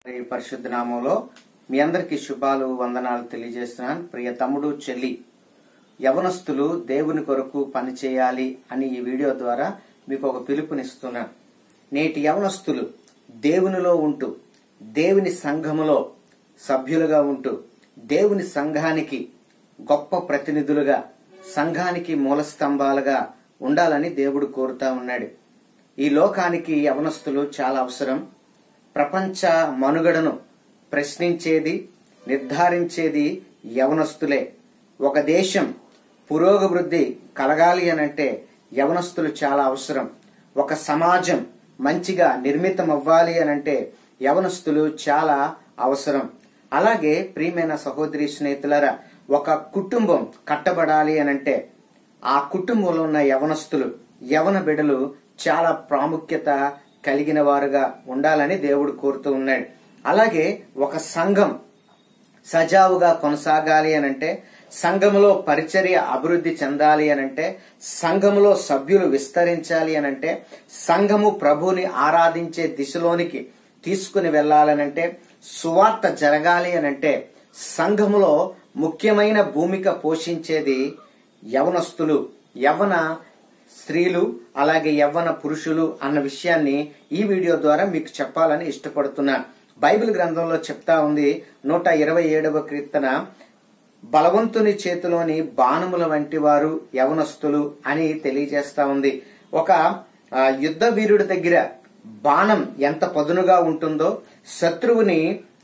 ఈ పరిశుద్ధ నామంలో మీ అందరికీ శుభాలు వందనాలు తెలియజేస్తున్నాను ప్రియ తమ్ముడు చెల్లి యవనస్తులు దేవుని కొరకు పనిచేయాలి అని ఈ వీడియో ద్వారా మీకు ఒక పిలుపునిస్తున్నాను నేటి యవనస్తులు దేవునిలో ఉంటూ దేవుని సంఘములో సభ్యులుగా ఉంటూ దేవుని సంఘానికి గొప్ప ప్రతినిధులుగా సంఘానికి మూల స్తంభాలుగా ఉండాలని దేవుడు కోరుతా ఉన్నాడు ఈ లోకానికి యవనస్తులు చాలా అవసరం ప్రపంచ మనుగడను ప్రశ్నించేది నిర్ధారించేది యవనస్తులే ఒక దేశం పురోగవృద్ధి కలగాలి అనంటే యవనస్తులు చాలా అవసరం ఒక సమాజం మంచిగా నిర్మితం అవ్వాలి అనంటే యవనస్తులు చాలా అవసరం అలాగే ప్రియమైన సహోదరి స్నేహితులరా ఒక కుటుంబం కట్టబడాలి అనంటే ఆ కుటుంబంలో ఉన్న యవనస్తులు యవన బిడలు చాలా ప్రాముఖ్యత కలిగిన వారుగా ఉండాలని దేవుడు కోరుతూ ఉన్నాడు అలాగే ఒక సంఘం సజావుగా కొనసాగాలి అనంటే సంఘములో పరిచర్య అభివృద్ధి చెందాలి అనంటే సంఘములో సభ్యులు విస్తరించాలి అనంటే సంఘము ప్రభుని ఆరాధించే దిశలోనికి తీసుకుని వెళ్ళాలనంటే సువార్త జరగాలి అనంటే సంఘములో ముఖ్యమైన భూమిక పోషించేది యవనస్తులు యవన స్త్రీలు అలాగే యవ్వన పురుషులు అన్న విషయాన్ని ఈ వీడియో ద్వారా మీకు చెప్పాలని ఇష్టపడుతున్నాను బైబిల్ గ్రంథంలో చెప్తా ఉంది నూట ఇరవై ఏడవ కీర్తన బలవంతుని చేతిలోని బాణముల వంటి వారు యవనస్తులు అని తెలియజేస్తా ఉంది ఒక ఆ, యుద్ధ వీరుడి దగ్గర బాణం ఎంత పదునుగా ఉంటుందో శత్రువుని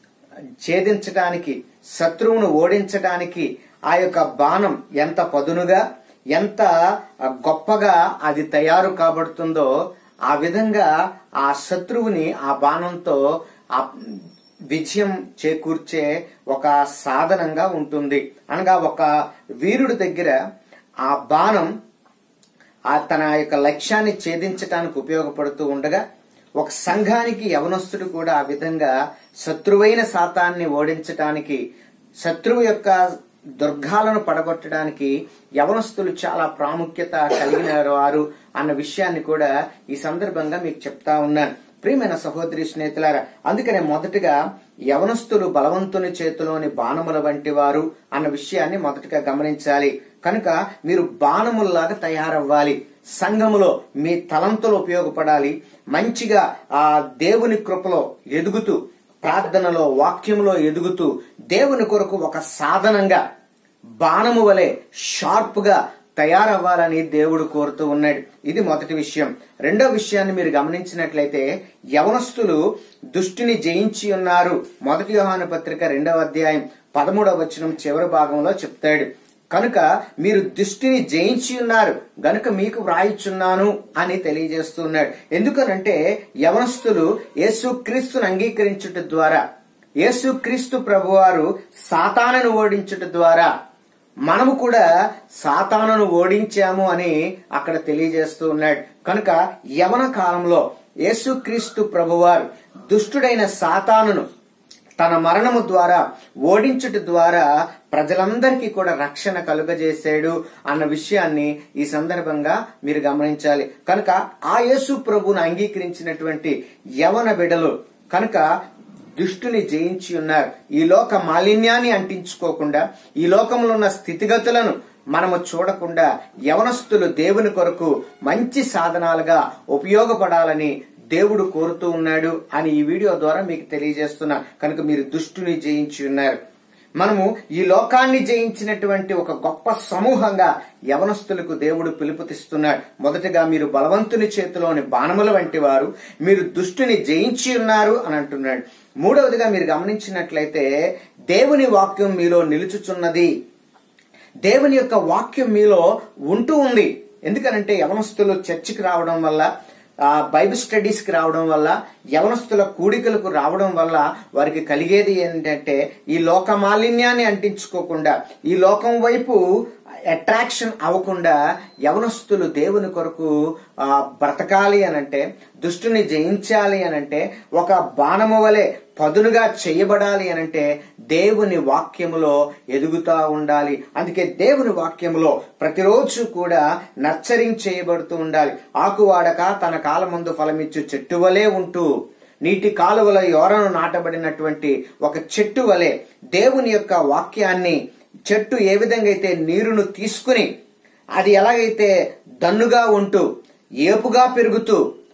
ఛేదించడానికి శత్రువును ఓడించడానికి ఆ యొక్క బాణం ఎంత పదునుగా ఎంత గొప్పగా అది తయారు కాబడుతుందో ఆ విధంగా ఆ శత్రువుని ఆ బాణంతో ఆ విజయం చేకూర్చే ఒక సాధనంగా ఉంటుంది అనగా ఒక వీరుడి దగ్గర ఆ బాణం ఆ తన యొక్క లక్ష్యాన్ని ఛేదించడానికి ఉపయోగపడుతూ ఉండగా ఒక సంఘానికి యవనస్తుడు కూడా ఆ విధంగా శత్రువైన శాతాన్ని ఓడించటానికి శత్రువు యొక్క దుర్గాలను పడగొట్టడానికి యవనస్తులు చాలా ప్రాముఖ్యత కలిగిన వారు అన్న విషయాన్ని కూడా ఈ సందర్భంగా మీకు చెప్తా ఉన్నాను ప్రియమైన సహోదరి స్నేహితులారా అందుకనే మొదటగా యవనస్తులు బలవంతుని చేతిలోని బాణముల వంటి వారు అన్న విషయాన్ని మొదటగా గమనించాలి కనుక మీరు బాణముల్లాగా తయారవ్వాలి సంఘములో మీ తలంతులు ఉపయోగపడాలి మంచిగా ఆ దేవుని కృపలో ఎదుగుతూ ప్రార్థనలో వాక్యంలో ఎదుగుతూ దేవుని కొరకు ఒక సాధనంగా బాణము వలె షార్ప్ గా తయారవ్వాలని దేవుడు కోరుతూ ఉన్నాడు ఇది మొదటి విషయం రెండో విషయాన్ని మీరు గమనించినట్లయితే యవనస్తులు దుష్టిని జయించి ఉన్నారు మొదటి యోహాను పత్రిక రెండవ అధ్యాయం పదమూడవ వచనం చివరి భాగంలో చెప్తాడు కనుక మీరు దుష్టిని జయించి ఉన్నారు గనుక మీకు వ్రాయిచున్నాను అని తెలియజేస్తున్నాడు ఎందుకనంటే యవనస్తులు యేసుక్రీస్తును అంగీకరించుట ద్వారా యేసుక్రీస్తు ప్రభువారు సాతానను ఓడించుట ద్వారా మనము కూడా సాతానును ఓడించాము అని అక్కడ తెలియజేస్తూ ఉన్నాడు కనుక యవన కాలంలో యేసుక్రీస్తు ప్రభువారు దుష్టుడైన సాతానును తన మరణము ద్వారా ఓడించుట ద్వారా ప్రజలందరికీ కూడా రక్షణ కలుగజేశాడు అన్న విషయాన్ని ఈ సందర్భంగా మీరు గమనించాలి కనుక ఆ యేసు ప్రభువును అంగీకరించినటువంటి యవన బిడలు కనుక దుష్టుని జయించి ఉన్నారు ఈ లోక మాలిన్యాన్ని అంటించుకోకుండా ఈ లోకంలో ఉన్న స్థితిగతులను మనము చూడకుండా యవనస్తులు దేవుని కొరకు మంచి సాధనాలుగా ఉపయోగపడాలని దేవుడు కోరుతూ ఉన్నాడు అని ఈ వీడియో ద్వారా మీకు తెలియజేస్తున్నా కనుక మీరు దుష్టుని జయించి ఉన్నారు మనము ఈ లోకాన్ని జయించినటువంటి ఒక గొప్ప సమూహంగా యవనస్తులకు దేవుడు పిలుపుతిస్తున్నాడు మొదటగా మీరు బలవంతుని చేతిలోని బాణముల వంటి వారు మీరు దుష్టుని జయించి ఉన్నారు అని అంటున్నాడు మూడవదిగా మీరు గమనించినట్లయితే దేవుని వాక్యం మీలో నిలుచుచున్నది దేవుని యొక్క వాక్యం మీలో ఉంటూ ఉంది ఎందుకనంటే యవనస్తులు చర్చికి రావడం వల్ల ఆ బైబిల్ స్టడీస్ కి రావడం వల్ల యవనస్తుల కూడికలకు రావడం వల్ల వారికి కలిగేది ఏంటంటే ఈ లోక మాలిన్యాన్ని అంటించుకోకుండా ఈ లోకం వైపు అట్రాక్షన్ అవ్వకుండా యవనస్తులు దేవుని కొరకు ఆ, బ్రతకాలి అనంటే దుష్టుని జయించాలి అనంటే ఒక బాణము వలె పదునుగా చేయబడాలి అనంటే దేవుని వాక్యములో ఎదుగుతా ఉండాలి అందుకే దేవుని వాక్యములో ప్రతిరోజు కూడా నర్చరింగ్ చేయబడుతూ ఉండాలి ఆకువాడక తన కాలమందు ఫలమిచ్చు చెట్టు వలె ఉంటూ నీటి కాలువల యోరను నాటబడినటువంటి ఒక చెట్టు వలె దేవుని యొక్క వాక్యాన్ని చెట్టు ఏ విధంగా అయితే నీరును తీసుకుని అది ఎలాగైతే దన్నుగా ఉంటూ ఏపుగా పెరుగుతూ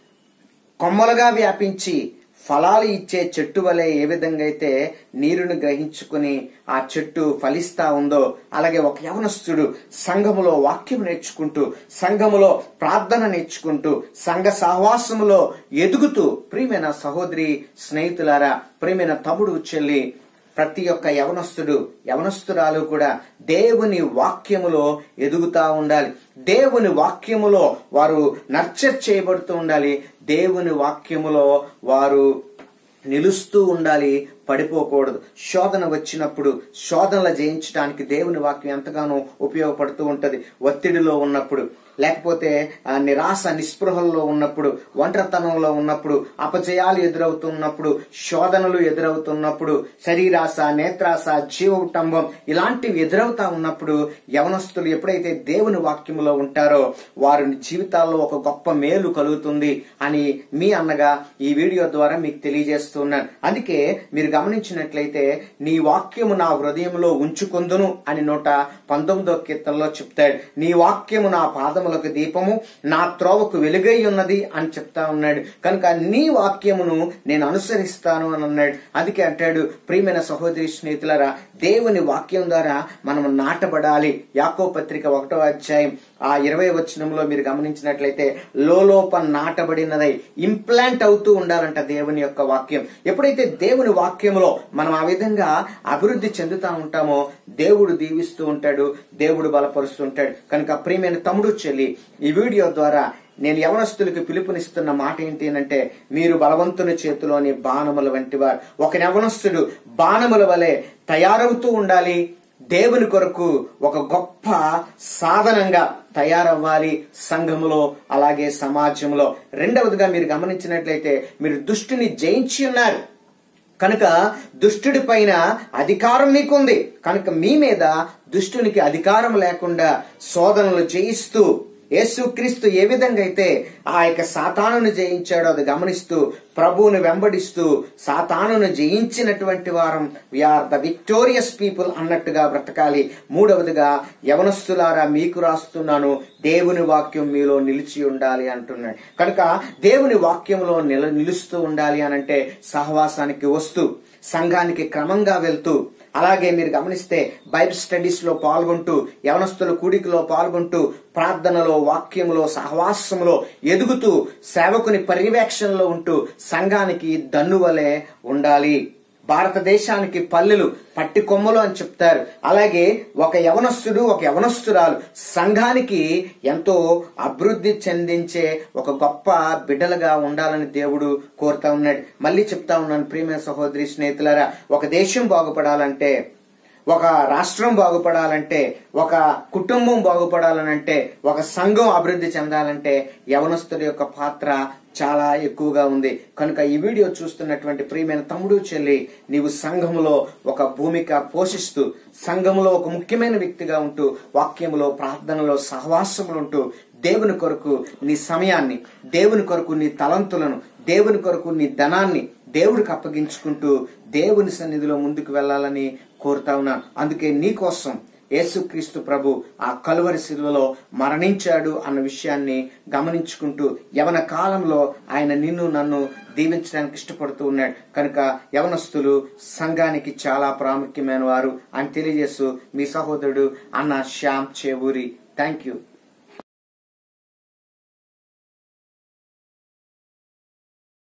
కొమ్మలుగా వ్యాపించి ఫలాలు ఇచ్చే చెట్టు వలె ఏ విధంగా అయితే నీరును గ్రహించుకుని ఆ చెట్టు ఫలిస్తా ఉందో అలాగే ఒక యవనస్తుడు సంఘములో వాక్యం నేర్చుకుంటూ సంఘములో ప్రార్థన నేర్చుకుంటూ సంఘ సహవాసములో ఎదుగుతూ ప్రియమైన సహోదరి స్నేహితులారా ప్రియమైన తమ్ముడు చెల్లి ప్రతి ఒక్క యవనస్తుడు యవనస్తురాలు కూడా దేవుని వాక్యములో ఎదుగుతా ఉండాలి దేవుని వాక్యములో వారు నర్చర్ చేయబడుతూ ఉండాలి దేవుని వాక్యములో వారు నిలుస్తూ ఉండాలి పడిపోకూడదు శోధన వచ్చినప్పుడు శోధనలు జయించడానికి దేవుని వాక్యం ఎంతగానో ఉపయోగపడుతూ ఉంటది ఒత్తిడిలో ఉన్నప్పుడు లేకపోతే ఆ, నిరాశ నిస్పృహల్లో ఉన్నప్పుడు ఒంటరితనంలో ఉన్నప్పుడు అపజయాలు ఎదురవుతున్నప్పుడు శోధనలు ఎదురవుతున్నప్పుడు శరీరాశ నేత్రాశ జీవకుటుంబం ఇలాంటివి ఎదురవుతా ఉన్నప్పుడు యవనస్తులు ఎప్పుడైతే దేవుని వాక్యములో ఉంటారో వారి జీవితాల్లో ఒక గొప్ప మేలు కలుగుతుంది అని మీ అన్నగా ఈ వీడియో ద్వారా మీకు తెలియజేస్తున్నాను అందుకే మీరు గమనించినట్లయితే నీ వాక్యము నా హృదయంలో ఉంచుకుందును అని నూట పంతొమ్మిదో కీర్తనలో చెప్తాడు నీ వాక్యము నా పాదములకు దీపము నా త్రోవకు వెలుగై ఉన్నది అని చెప్తా ఉన్నాడు కనుక నీ వాక్యమును నేను అనుసరిస్తాను అని అన్నాడు అందుకే అంటాడు ప్రియమైన సహోదరి స్నేహితులరా దేవుని వాక్యం ద్వారా మనం నాటబడాలి యాకో పత్రిక ఒకటో అధ్యాయం ఆ ఇరవై వచనంలో మీరు గమనించినట్లయితే లోలోప నాటబడినదై ఇంప్లాంట్ అవుతూ ఉండాలంట దేవుని యొక్క వాక్యం ఎప్పుడైతే దేవుని వాక్యంలో మనం ఆ విధంగా అభివృద్ధి చెందుతా ఉంటామో దేవుడు దీవిస్తూ ఉంటాడు దేవుడు బలపరుస్తూ ఉంటాడు కనుక ప్రియమైన తమ్ముడు చెల్లి ఈ వీడియో ద్వారా నేను యవనస్తులకు పిలుపునిస్తున్న మాట ఏంటి అంటే మీరు బలవంతుని చేతిలోని బాణముల వంటి వారు ఒక యవనస్తుడు బాణముల వలె తయారవుతూ ఉండాలి దేవుని కొరకు ఒక గొప్ప సాధనంగా తయారవ్వాలి సంఘములో అలాగే సమాజంలో రెండవదిగా మీరు గమనించినట్లయితే మీరు దుష్టిని జయించి ఉన్నారు కనుక దుష్టుడి పైన అధికారం మీకుంది కనుక మీ మీద దుష్టునికి అధికారం లేకుండా శోధనలు జయిస్తూ యేసుక్రీస్తు ఏ విధంగా అయితే ఆ యొక్క సాతానును జయించాడో అది గమనిస్తూ ప్రభువును వెంబడిస్తూ సాతానును జయించినటువంటి వారం వీఆర్ ద విక్టోరియస్ పీపుల్ అన్నట్టుగా బ్రతకాలి మూడవదిగా యవనస్తులారా మీకు రాస్తున్నాను దేవుని వాక్యం మీలో నిలిచి ఉండాలి అంటున్నాడు కనుక దేవుని వాక్యంలో నిల నిలుస్తూ ఉండాలి అనంటే సహవాసానికి వస్తూ సంఘానికి క్రమంగా వెళ్తూ అలాగే మీరు గమనిస్తే బైబిల్ స్టడీస్ లో పాల్గొంటూ యవనస్తుల కూడికలో పాల్గొంటూ ప్రార్థనలో వాక్యములో సహవాసములో ఎదుగుతూ సేవకుని పర్యవేక్షణలో ఉంటూ సంఘానికి దన్నువలే ఉండాలి భారతదేశానికి పల్లెలు పట్టి కొమ్మలు అని చెప్తారు అలాగే ఒక యవనస్తుడు ఒక యవనస్తురాలు సంఘానికి ఎంతో అభివృద్ధి చెందించే ఒక గొప్ప బిడ్డలుగా ఉండాలని దేవుడు కోరుతా ఉన్నాడు మళ్ళీ చెప్తా ఉన్నాను ప్రియమైన సహోదరి స్నేహితులారా ఒక దేశం బాగుపడాలంటే ఒక రాష్ట్రం బాగుపడాలంటే ఒక కుటుంబం బాగుపడాలనంటే ఒక సంఘం అభివృద్ధి చెందాలంటే యవనస్తుడి యొక్క పాత్ర చాలా ఎక్కువగా ఉంది కనుక ఈ వీడియో చూస్తున్నటువంటి ప్రియమైన తమ్ముడు చెల్లి నీవు సంఘములో ఒక భూమిక పోషిస్తూ సంఘములో ఒక ముఖ్యమైన వ్యక్తిగా ఉంటూ వాక్యములో ప్రార్థనలో సహవాసములు ఉంటూ దేవుని కొరకు నీ సమయాన్ని దేవుని కొరకు నీ తలంతులను దేవుని కొరకు నీ ధనాన్ని దేవుడికి అప్పగించుకుంటూ దేవుని సన్నిధిలో ముందుకు వెళ్ళాలని కోరుతా ఉన్నాను అందుకే నీ కోసం యేసుక్రీస్తు ప్రభు ఆ కలువరి శిలువలో మరణించాడు అన్న విషయాన్ని గమనించుకుంటూ యవన కాలంలో ఆయన నిన్ను నన్ను దీవించడానికి ఇష్టపడుతూ ఉన్నాడు కనుక యవనస్తులు సంఘానికి చాలా ప్రాముఖ్యమైన వారు అని తెలియజేస్తూ మీ సహోదరుడు అన్న శ్యామ్ చేవూరి థ్యాంక్ యూ